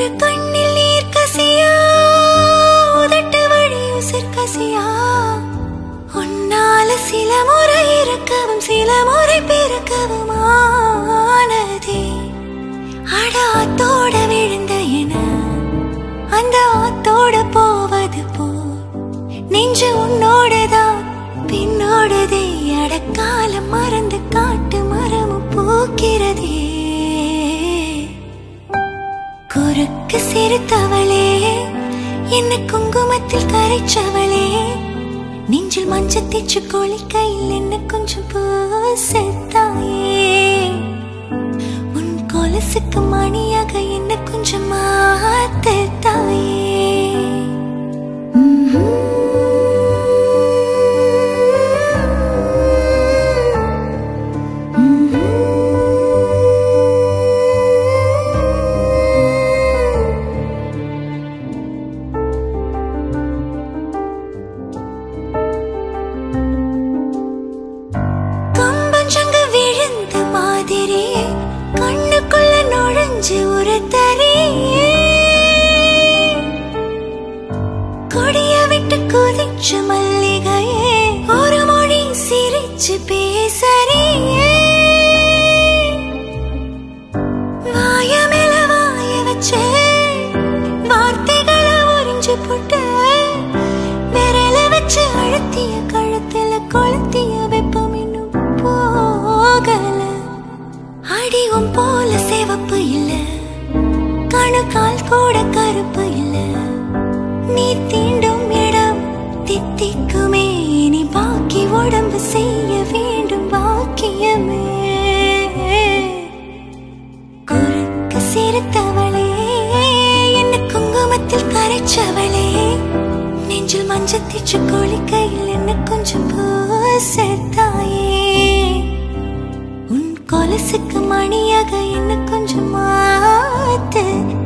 ஒரு கண்ணில் நீர் கசியா உதட்டு வழி உசிர் கசியா உன்னால சில முறை இறக்கவும் சில முறை பிறக்கவும் ஆனதே அட ஆத்தோட விழுந்த என அந்த ஆத்தோட போவது போ நெஞ்சு உன்னோடதான் பின்னோடதே அடக்காலம் மறந்து காட்டு மரமும் பூக்கிறதே குறுக்கு சிரித்தவளே என்ன குங்குமத்தில் கரைச்சவளே நெஞ்சில் மஞ்சள் தேச்சு குளிக்கையில் என்ன கொஞ்சம் பூசத்தாயே உன் கொலசுக்கு மணியாக என்ன கொஞ்சம் மாத்தத்தாயே கம்பஞ்சங்க விழுந்த மாதிரி கண்ணுக்குள்ள நுழைஞ்சு ஒரு தரியே கொடிய விட்டு குதிச்சு மல்லிகையே ஒரு மொழி சிரிச்சு பேசறியே வாய மேல வாய வச்சு வார்த்தைகளை உறிஞ்சு போட்டு விரல வச்சு அழுத்திய கழுத்துல கொளுத்திய வெப்பம் இன்னும் போகல அடிவும் போல சிவப்பு இல்ல கணுக்கால் கூட கருப்பு இல்ல நீ தீண்டும் இடம் தித்திக்குமே நீ பாக்கி உடம்பு செய்ய வேண்டும் பாக்கியமே குறுக்கு சிரித்தவளே என்ன குங்குமத்தில் கரைச்சவளே நெஞ்சில் மஞ்சள் தீச்சு குளிக்கையில் என்ன கொஞ்சம் பூசத்தாயே உன் கொலசுக்கு மணியாக என்ன கொஞ்சம் மாத்து